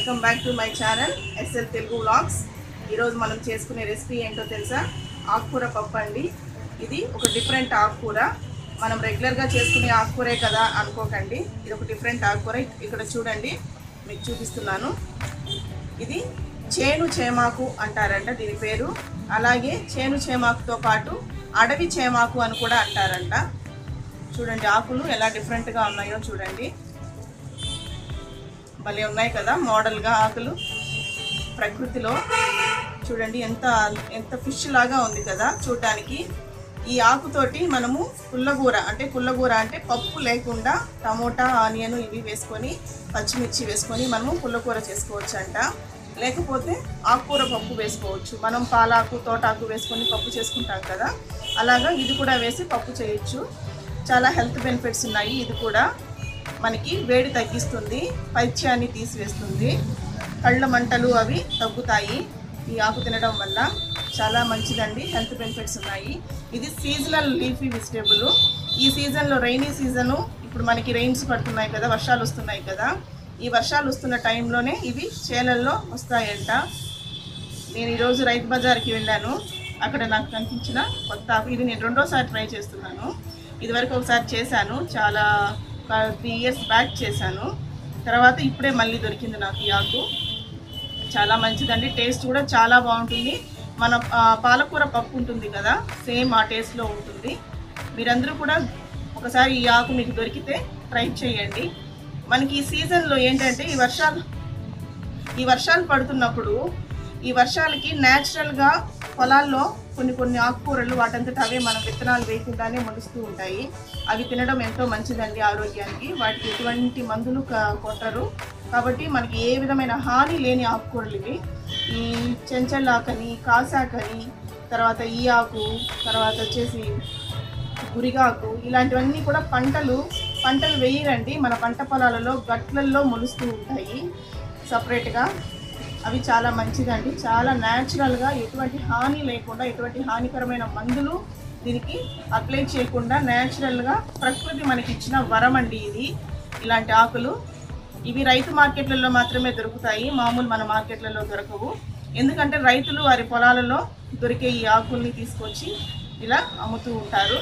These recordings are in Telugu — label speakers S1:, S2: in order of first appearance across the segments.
S1: Welcome back to my channel SL Telugu vlogs ఈరోజు మనం చేసుకునే రెసిపీ ఏంటో తెలుసా ఆకుకూర పప్పు అండి ఇది ఒక డిఫరెంట్ ఆకుకూర మనం రెగ్యులర్గా చేసుకునే ఆకుకూరే కదా అనుకోకండి ఇది ఒక డిఫరెంట్ ఆకుకూర ఇక్కడ చూడండి మీకు చూపిస్తున్నాను ఇది చేను చేమాకు అంటారంట దీని పేరు అలాగే చేను చేమాకుతో పాటు అడవి చేమాకు అని కూడా అంటారంట చూడండి ఆకులు ఎలా డిఫరెంట్గా ఉన్నాయో చూడండి భలే ఉన్నాయి కదా మోడల్గా ఆకులు ప్రకృతిలో చూడండి ఎంత ఎంత ఫిష్ లాగా ఉంది కదా చూడటానికి ఈ ఆకుతోటి మనము పుల్లగూర అంటే పుల్లగూర అంటే పప్పు లేకుండా టమోటా ఆనియన్ ఇవి వేసుకొని పచ్చిమిర్చి వేసుకొని మనము పుల్లకూర చేసుకోవచ్చు అంట లేకపోతే ఆకుకూర పప్పు వేసుకోవచ్చు మనం పాలాకు తోటాకు వేసుకొని పప్పు చేసుకుంటాం కదా అలాగా ఇది కూడా వేసి పప్పు చేయొచ్చు చాలా హెల్త్ బెనిఫిట్స్ ఉన్నాయి ఇది కూడా మనకి వేడి తగ్గిస్తుంది పైత్యాన్ని తీసివేస్తుంది కళ్ళ మంటలు అవి తగ్గుతాయి ఈ ఆకు తినడం వల్ల చాలా మంచిదండి హెల్త్ బెనిఫిట్స్ ఉన్నాయి ఇది సీజనల్ లీఫీ వెజిటేబుల్ ఈ సీజన్లో రైనీ సీజను ఇప్పుడు మనకి రెయిన్స్ పడుతున్నాయి కదా వర్షాలు వస్తున్నాయి కదా ఈ వర్షాలు వస్తున్న టైంలోనే ఇవి చేలల్లో వస్తాయంట నేను ఈరోజు రైతు బజార్కి వెళ్ళాను అక్కడ నాకు కనిపించిన కొత్త ఆకు ఇది నేను రెండోసారి ట్రై చేస్తున్నాను ఇదివరకు ఒకసారి చేశాను చాలా త్రీ ఇయర్స్ బ్యాక్ చేశాను తర్వాత ఇప్పుడే మళ్ళీ దొరికింది నాకు ఈ ఆకు చాలా మంచిదండి టేస్ట్ కూడా చాలా బాగుంటుంది మన ఆ, పాలకూర పప్పు ఉంటుంది కదా సేమ్ ఆ టేస్ట్లో ఉంటుంది మీరందరూ కూడా ఒకసారి ఈ ఆకు మీకు దొరికితే ట్రై చేయండి మనకి ఈ సీజన్లో ఏంటంటే ఈ వర్షాలు ఈ వర్షాలు పడుతున్నప్పుడు ఈ వర్షాలకి న్యాచురల్గా పొలాల్లో కొన్ని కొన్ని ఆకుకూరలు వాటంతట అవే మనం విత్తనాలు వేయకుండానే మొలుస్తూ ఉంటాయి అవి తినడం ఎంతో మంచిదండి ఆరోగ్యానికి వాటికి ఎటువంటి మందులు క- కొట్టరు కాబట్టి మనకి ఏ విధమైన హాని లేని ఆకుకూరలు ఇవి ఈ చెంచల్లాకని కాసాకని తర్వాత ఈ ఆకు తర్వాత వచ్చేసి గురిగాకు ఇలాంటివన్నీ కూడా పంటలు పంటలు వేయరండి మన పంట పొలాలలో గట్లల్లో మొలుస్తూ ఉంటాయి సపరేట్గా అవి చాలా మంచిదండి చాలా న్యాచురల్గా ఎటువంటి హాని లేకుండా ఎటువంటి హానికరమైన మందులు దీనికి అప్లై చేయకుండా న్యాచురల్గా ప్రకృతి మనకి ఇచ్చిన వరం అండి ఇది ఇలాంటి ఆకులు ఇవి రైతు మార్కెట్లలో మాత్రమే దొరుకుతాయి మామూలు మన మార్కెట్లలో దొరకవు ఎందుకంటే రైతులు వారి పొలాలలో దొరికే ఈ ఆకుల్ని తీసుకొచ్చి ఇలా అమ్ముతూ ఉంటారు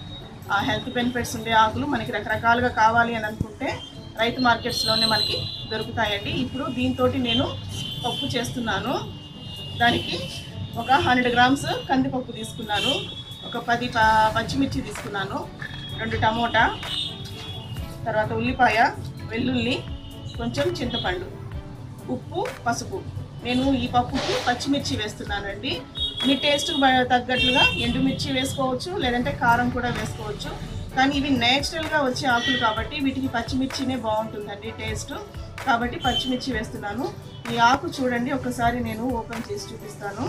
S1: ఆ హెల్త్ బెనిఫిట్స్ ఉండే ఆకులు మనకి రకరకాలుగా కావాలి అని అనుకుంటే రైతు మార్కెట్స్లోనే మనకి దొరుకుతాయండి ఇప్పుడు దీంతో నేను పప్పు చేస్తున్నాను దానికి ఒక హండ్రెడ్ గ్రామ్స్ కందిపప్పు తీసుకున్నాను ఒక పది ప- పచ్చిమిర్చి తీసుకున్నాను రెండు టమోటా తర్వాత ఉల్లిపాయ వెల్లుల్లి కొంచెం చింతపండు ఉప్పు పసుపు నేను ఈ పప్పుకి పచ్చిమిర్చి వేస్తున్నానండి మీ టేస్ట్ తగ్గట్లుగా ఎండుమిర్చి వేసుకోవచ్చు లేదంటే కారం కూడా వేసుకోవచ్చు కానీ ఇవి నేచురల్గా వచ్చే ఆకులు కాబట్టి వీటికి పచ్చిమిర్చినే బాగుంటుందండి టేస్ట్ కాబట్టి పచ్చిమిర్చి వేస్తున్నాను ఈ ఆకు చూడండి ఒకసారి నేను ఓపెన్ చేసి చూపిస్తాను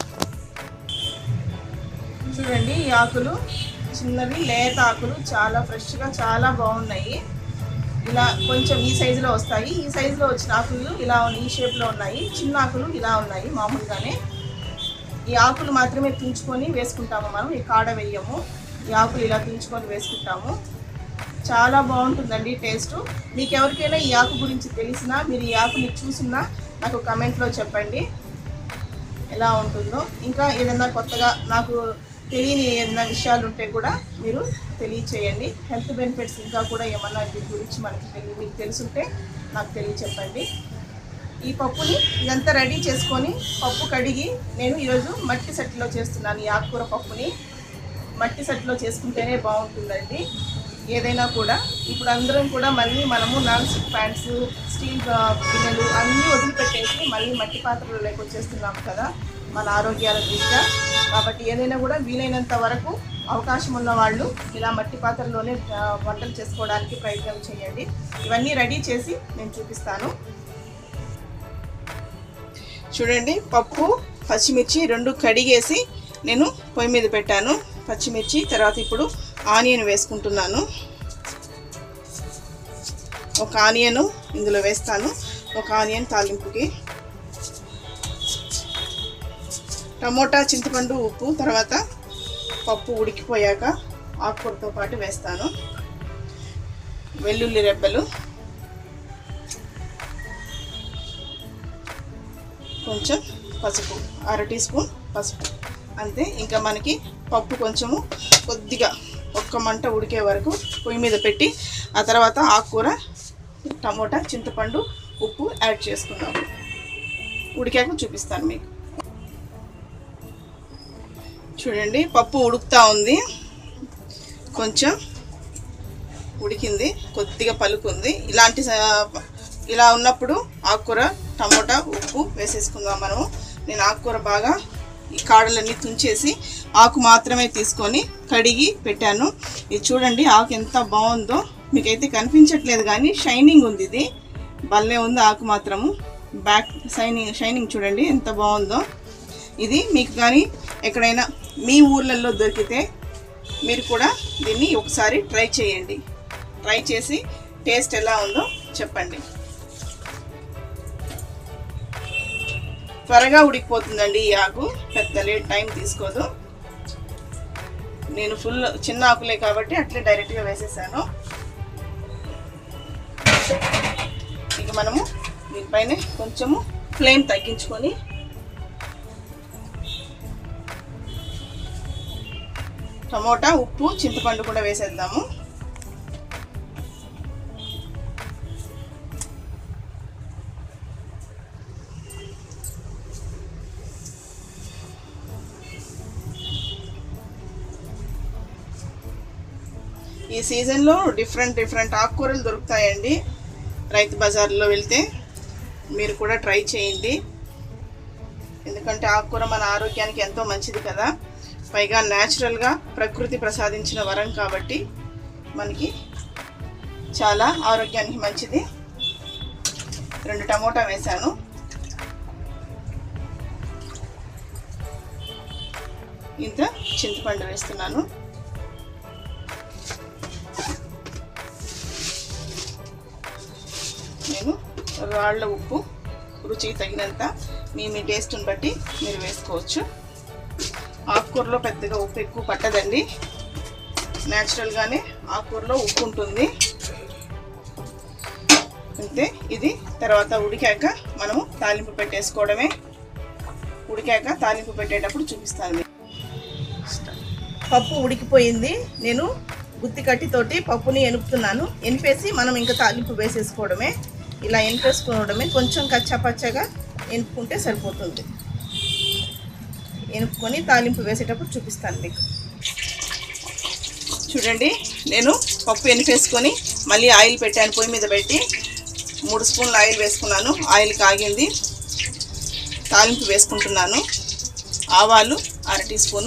S1: చూడండి ఈ ఆకులు చిన్నవి లేత ఆకులు చాలా ఫ్రెష్గా చాలా బాగున్నాయి ఇలా కొంచెం ఈ సైజులో వస్తాయి ఈ సైజులో వచ్చిన ఆకులు ఇలా ఉన్నాయి ఈ షేప్లో ఉన్నాయి చిన్న ఆకులు ఇలా ఉన్నాయి మామూలుగానే ఈ ఆకులు మాత్రమే తుంచుకొని వేసుకుంటాము మనం ఈ కాడ వేయము ఈ ఆకులు ఇలా తుంచుకొని వేసుకుంటాము చాలా బాగుంటుందండి టేస్ట్ మీకు ఎవరికైనా ఈ ఆకు గురించి తెలిసినా మీరు ఈ ఆకుని చూసినా నాకు కమెంట్లో చెప్పండి ఎలా ఉంటుందో ఇంకా ఏదైనా కొత్తగా నాకు తెలియని ఏదైనా విషయాలు ఉంటే కూడా మీరు తెలియచేయండి హెల్త్ బెనిఫిట్స్ ఇంకా కూడా ఏమన్నా దీని గురించి మనకి తెలి- మీకు తెలుసుంటే నాకు తెలియచెప్పండి ఈ పప్పుని ఇదంతా రెడీ చేసుకొని పప్పు కడిగి నేను ఈరోజు మట్టి సెట్లో చేస్తున్నాను ఈ ఆకుకూర పప్పుని మట్టి సెట్లో చేసుకుంటేనే బాగుంటుందండి ఏదైనా కూడా ఇప్పుడు అందరం కూడా మళ్ళీ మనము నాన్ స్టిక్ ప్యాన్స్ స్టీల్ ఆ, గిన్నెలు అన్నీ వదిలిపెట్టేసి మళ్ళీ మట్టి పాత్రలోకి వచ్చేస్తున్నాం కదా మన ఆరోగ్యాల దృష్ట్యా కాబట్టి ఏదైనా కూడా వీలైనంత వరకు అవకాశం ఉన్న వాళ్ళు ఇలా మట్టి పాత్రలోనే ఆ, వంటలు చేసుకోవడానికి ప్రయత్నం చేయండి ఇవన్నీ రెడీ చేసి నేను చూపిస్తాను చూడండి పప్పు పచ్చిమిర్చి రెండు కడిగేసి నేను పొయ్యి మీద పెట్టాను పచ్చిమిర్చి తర్వాత ఇప్పుడు ఆనియన్ వేసుకుంటున్నాను ఒక ఆనియన్ ఇందులో వేస్తాను ఒక ఆనియన్ తాలింపుకి టమోటా చింతపండు ఉప్పు తర్వాత పప్పు ఉడికిపోయాక ఆకుకూరతో పాటు వేస్తాను వెల్లుల్లి రెబ్బలు కొంచెం పసుపు అర టీ స్పూన్ పసుపు అంతే ఇంకా మనకి పప్పు కొంచెము కొద్దిగా ఒక్క మంట ఉడికే వరకు పొయ్యి మీద పెట్టి ఆ తర్వాత ఆకుకూర టమోటా చింతపండు ఉప్పు యాడ్ చేసుకుందాము ఉడికాక చూపిస్తాను మీకు చూడండి పప్పు ఉడుకుతా ఉంది కొంచెం ఉడికింది కొద్దిగా పలుకుంది ఇలాంటి స- ఇలా ఉన్నప్పుడు ఆకుకూర టమోటా ఉప్పు వేసేసుకుందాం మనము నేను ఆకుకూర బాగా ఈ కాడలన్నీ తుంచేసి ఆకు మాత్రమే తీసుకొని కడిగి పెట్టాను ఇది చూడండి ఆకు ఎంత బాగుందో మీకైతే కనిపించట్లేదు కానీ షైనింగ్ ఉంది ఇది భలే ఉంది ఆకు మాత్రము బ్యాక్ షైనింగ్ షైనింగ్ చూడండి ఎంత బాగుందో ఇది మీకు కానీ ఎక్కడైనా మీ ఊర్లలో దొరికితే మీరు కూడా దీన్ని ఒకసారి ట్రై చేయండి ట్రై చేసి టేస్ట్ ఎలా ఉందో చెప్పండి త్వరగా ఉడికిపోతుందండి ఈ ఆకు పెద్ద లేట్ టైం తీసుకోదు నేను ఫుల్ చిన్న ఆకులే కాబట్టి అట్లే డైరెక్ట్గా వేసేసాను ఇక మనము దీనిపైన కొంచెము ఫ్లేమ్ తగ్గించుకొని టమోటా ఉప్పు చింతపండు కూడా వేసేద్దాము ఈ సీజన్లో డిఫరెంట్ డిఫరెంట్ ఆకుకూరలు దొరుకుతాయండి రైతు బజార్లో వెళ్తే మీరు కూడా ట్రై చేయండి ఎందుకంటే ఆకుకూర మన ఆరోగ్యానికి ఎంతో మంచిది కదా పైగా న్యాచురల్గా ప్రకృతి ప్రసాదించిన వరం కాబట్టి మనకి చాలా ఆరోగ్యానికి మంచిది రెండు టమోటా వేశాను ఇంత చింతపండు వేస్తున్నాను నేను రాళ్ళ ఉప్పు రుచికి తగినంత మీ మీ టేస్ట్ని బట్టి మీరు వేసుకోవచ్చు ఆకుకూరలో పెద్దగా ఉప్పు ఎక్కువ పట్టదండి న్యాచురల్గానే ఆకుకూరలో ఉప్పు ఉంటుంది అంతే ఇది తర్వాత ఉడికాక మనము తాలింపు పెట్టేసుకోవడమే ఉడికాక తాలింపు పెట్టేటప్పుడు చూపిస్తాను మీకు. పప్పు ఉడికిపోయింది నేను గుత్తి కట్టితోటి పప్పుని ఎనుపుతున్నాను ఎనిపేసి మనం ఇంకా తాలింపు వేసేసుకోవడమే ఇలా ఎనిపేసుకోవడమే కొంచెం కచ్చాపచ్చగా ఎనుపుకుంటే సరిపోతుంది ఎనుపుకొని తాలింపు వేసేటప్పుడు చూపిస్తాను మీకు చూడండి నేను పప్పు ఎనిపేసుకొని మళ్ళీ ఆయిల్ పెట్టాను పొయ్యి మీద పెట్టి మూడు స్పూన్లు ఆయిల్ వేసుకున్నాను ఆయిల్ కాగింది తాలింపు వేసుకుంటున్నాను ఆవాలు అర టీ స్పూను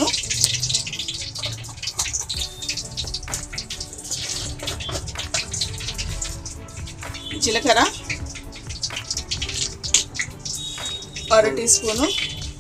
S1: జీలకర్ర అర టీ స్పూను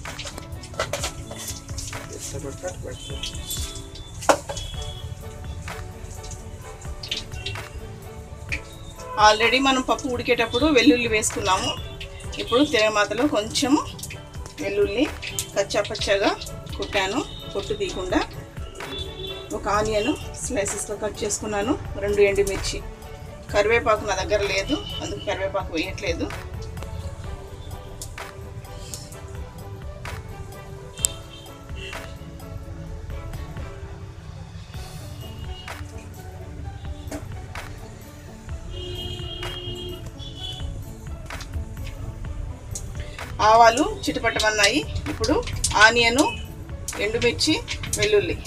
S1: ఆల్రెడీ మనం పప్పు ఉడికేటప్పుడు వెల్లుల్లి వేసుకున్నాము ఇప్పుడు తిరగమాతలో కొంచెము వెల్లుల్లి కచ్చాపచ్చగా కుట్టాను పొట్టు తీయకుండా ఒక ఆనియన్ స్లైసెస్గా కట్ చేసుకున్నాను రెండు ఎండుమిర్చి కరివేపాకు నా దగ్గర లేదు అందుకు కరివేపాకు వేయట్లేదు ఆవాలు చిటపట్టమన్నాయి ఇప్పుడు ఆనియను ఎండుమిర్చి వెల్లుల్లి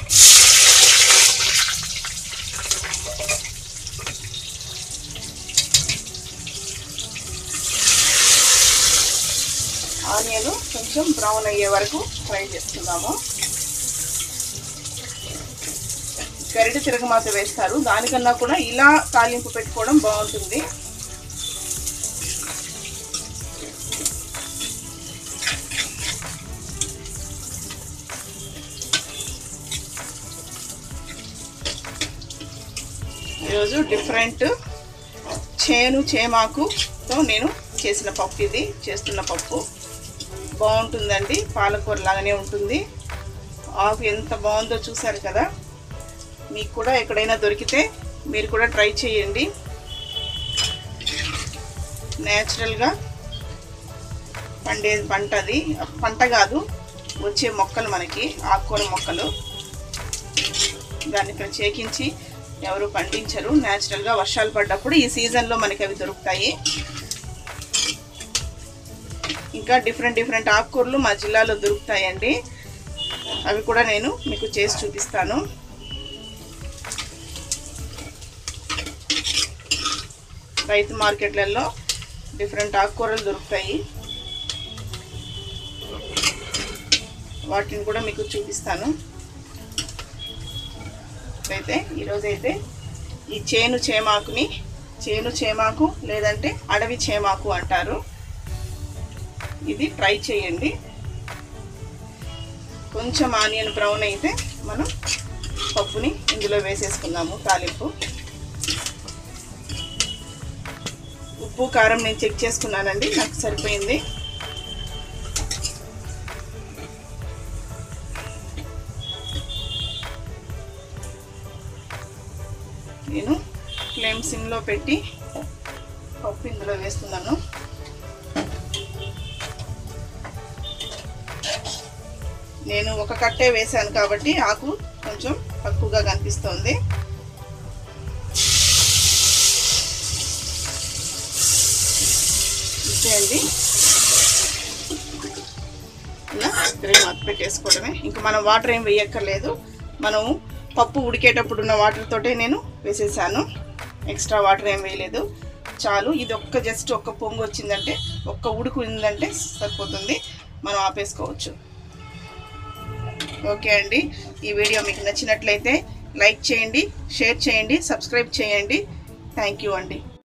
S1: ఆనియన్ కొంచెం బ్రౌన్ అయ్యే వరకు ఫ్రై చేసుకుందాము గరిటె తిరగమాత వేస్తారు దానికన్నా కూడా ఇలా తాలింపు పెట్టుకోవడం బాగుంటుంది ఈరోజు డిఫరెంట్ చేను చేమాకుతో నేను చేసిన పప్పు ఇది చేస్తున్న పప్పు బాగుంటుందండి పాలకూర లాగానే ఉంటుంది ఆకు ఎంత బాగుందో చూసారు కదా మీకు కూడా ఎక్కడైనా దొరికితే మీరు కూడా ట్రై చేయండి న్యాచురల్గా పండే పంట అది పంట కాదు వచ్చే మొక్కలు మనకి ఆకుకూర మొక్కలు దాన్ని ప్రత్యేకించి ఎవరు పండించరు న్యాచురల్గా వర్షాలు పడ్డప్పుడు ఈ సీజన్లో మనకి అవి దొరుకుతాయి ఇంకా డిఫరెంట్ డిఫరెంట్ ఆకుకూరలు మా జిల్లాలో దొరుకుతాయండి అవి కూడా నేను మీకు చేసి చూపిస్తాను రైతు మార్కెట్లలో డిఫరెంట్ ఆకుకూరలు దొరుకుతాయి వాటిని కూడా మీకు చూపిస్తాను అయితే ఈరోజైతే ఈ చేను చేమాకుని చేను చేమాకు లేదంటే అడవి చేమాకు అంటారు ఇది ట్రై చేయండి కొంచెం ఆనియన్ బ్రౌన్ అయితే మనం పప్పుని ఇందులో వేసేసుకుందాము తాలింపు ఉప్పు కారం నేను చెక్ చేసుకున్నానండి నాకు సరిపోయింది నేను ఫ్లేమ్ సిమ్లో పెట్టి పప్పు ఇందులో వేస్తున్నాను నేను ఒక కట్టే వేసాను కాబట్టి ఆకు కొంచెం తక్కువగా కనిపిస్తుంది ఇంతే అండి ఇలా తిరిగి మత్తు పెట్టేసుకోవడమే ఇంకా మనం వాటర్ ఏం వేయక్కర్లేదు మనం పప్పు ఉడికేటప్పుడు ఉన్న వాటర్ తోటే నేను వేసేసాను ఎక్స్ట్రా వాటర్ ఏం వేయలేదు చాలు ఇది ఒక్క జస్ట్ ఒక్క పొంగు వచ్చిందంటే ఒక్క ఉడుకు ఉందంటే సరిపోతుంది మనం ఆపేసుకోవచ్చు ఓకే అండి ఈ వీడియో మీకు నచ్చినట్లయితే లైక్ చేయండి షేర్ చేయండి సబ్స్క్రైబ్ చేయండి థ్యాంక్ యూ అండి